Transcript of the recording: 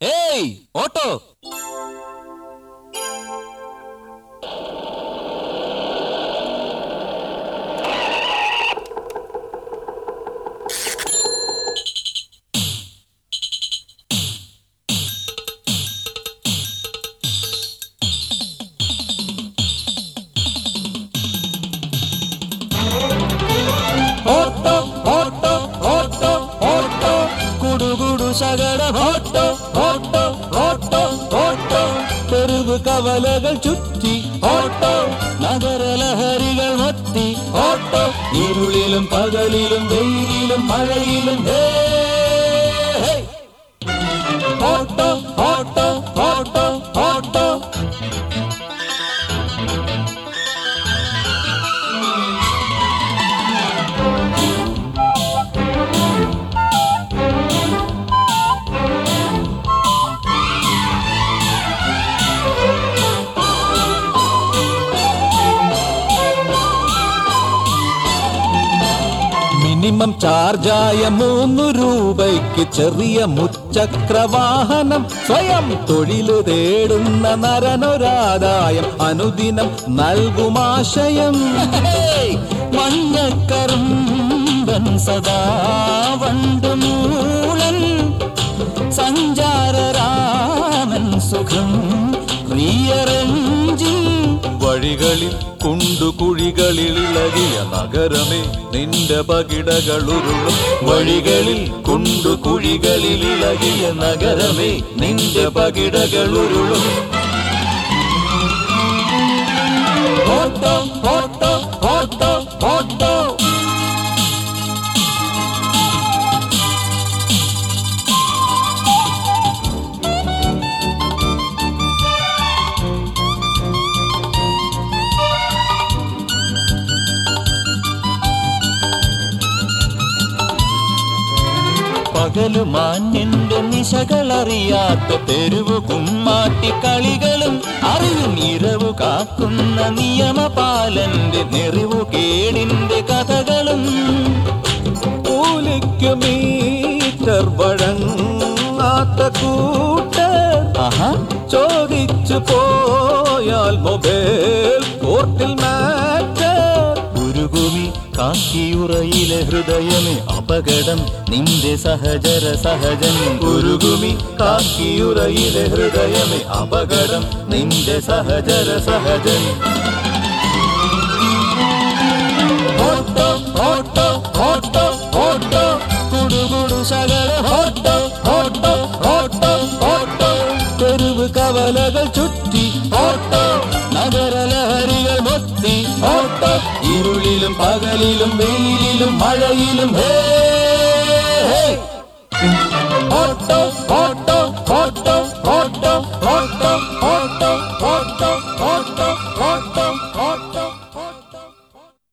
ഏയ് auto auto auto auto auto കുടുകുടു ശകടം ഓട്ടോ ഓട്ടോ ഓട്ടോ ഓട്ടോ തെരുവ് കവലകൾ ചുറ്റി ഓട്ടോ നഗരലഹരികൾ മത്തി ഓട്ടോ ഇരുളിലും പകലിലും വെയിലിലും മഴയിലും hey, hey. Auto auto auto auto minimum ചാർജായ മൂന്ന് രൂപയ്ക്ക് ചെറിയ മുച്ചക്ര വാഹനം സ്വയം തൊഴില് തേടുന്ന നരനൊരാദായം അനുദിനം നൽകുമാശയം മഞ്ഞക്കറുമ്പൻ സദാ വണ്ടുമൂളൻ സഞ്ചാരരാമൻ സുഖം പ്രിയരഞ്ജിൻ വഴികളിൽ കുണ്ടുകുഴികളിൽ ഇളകിയ നഗരമേ നിന്റെ പകിടകളുരുളും വഴികളിൽ കുണ്ടുകുഴികളിൽ ഇളകിയ നഗരമേ നിന്റെ പകിടകളുരുളും ഓട്ടോ ഓട്ടോ ഓട്ടോ ഓട്ടോ പകലു മാന്യന്റെ നിശകളറിയാത്ത തെരുവു കുമ്മാട്ടി കളികളും അറിയും ഇരവു കാക്കുന്ന നിയമപാലന്റെ നെറിവു കേടിന്റെ കഥകളും കൂലിക്കു മീറ്റർ വഴങ്ങാത്ത കൂട്ടർ ചോദിച്ചു പോയാൽ മൊബൈൽ കോർട്ടിൽ മാറ്റർ ഉരുകുമി കാക്കിയുറയിലെ ഹൃദയമേ അപകടം നിന്റെ സഹചര സഹജൻ ഉരുകുമി കാക്കിയുറയിലെ ഹൃദയമേ അപകടം നിന്റെ സഹചര സഹജൻ ഓട്ടോ ഓട്ടോ ഓട്ടോ ഓട്ടോ കുടുകുടു ശകല ഓട്ടോ ഓട്ടോ ഓട്ടോ ഓട്ടോ തെരുവ് കവലകൾ ചുറ്റി ഓട്ടോ നഗരലഹരികൾ മൊത്തി ഓട്ടോ ഇരുളിലും പകലിലും വെയിലിലും മഴയിലും hey hey. Auto auto auto auto auto